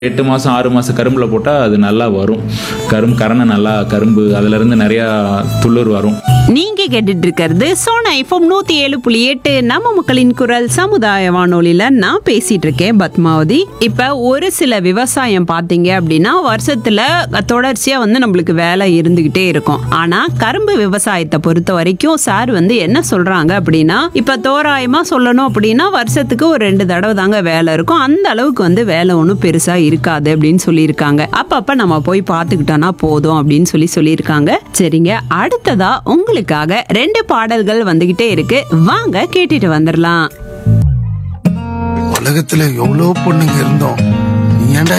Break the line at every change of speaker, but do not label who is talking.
எட்டு மாதம் ஆறு மாதம் கரும்பில் போட்டால் அது நல்லா வரும் கரும்பு கரணை நல்லா கரும்பு அதுலேருந்து நிறையா துளிர் வரும்
நீங்க கேட்டுட்டு இருக்கிறது சோனா எஃப்எம் நூத்தி ஏழு புள்ளி எட்டு நம்ம மக்களின் குரல் சமுதாய வானொலியில நான் பேசிட்டு இருக்கேன் பத்மாவதி இப்ப ஒரு சில விவசாயம் பாத்தீங்க அப்படின்னா வருஷத்துல தொடர்ச்சியா வந்து நம்மளுக்கு வேலை இருந்துகிட்டே இருக்கும் ஆனா கரும்பு விவசாயத்தை பொறுத்த வரைக்கும் சார் வந்து என்ன சொல்றாங்க அப்படின்னா இப்ப தோராயமா சொல்லணும் அப்படின்னா வருஷத்துக்கு ஒரு ரெண்டு தடவை தாங்க வேலை இருக்கும் அந்த அளவுக்கு வந்து வேலை ஒன்றும் பெருசா இருக்காது அப்படின்னு சொல்லியிருக்காங்க அப்பப்ப நம்ம போய் பார்த்துக்கிட்டோம்னா போதும் அப்படின்னு சொல்லி சொல்லியிருக்காங்க சரிங்க அடுத்ததா உங்களுக்காக ரெண்டு பாடல்கள் வந்துகிட்டே இருக்கு வாங்க கேட்டுட்டு வந்துடலாம்
உலகத்துல எவ்வளவு பொண்ணுங்க இருந்தோம் நீ ஏன்டா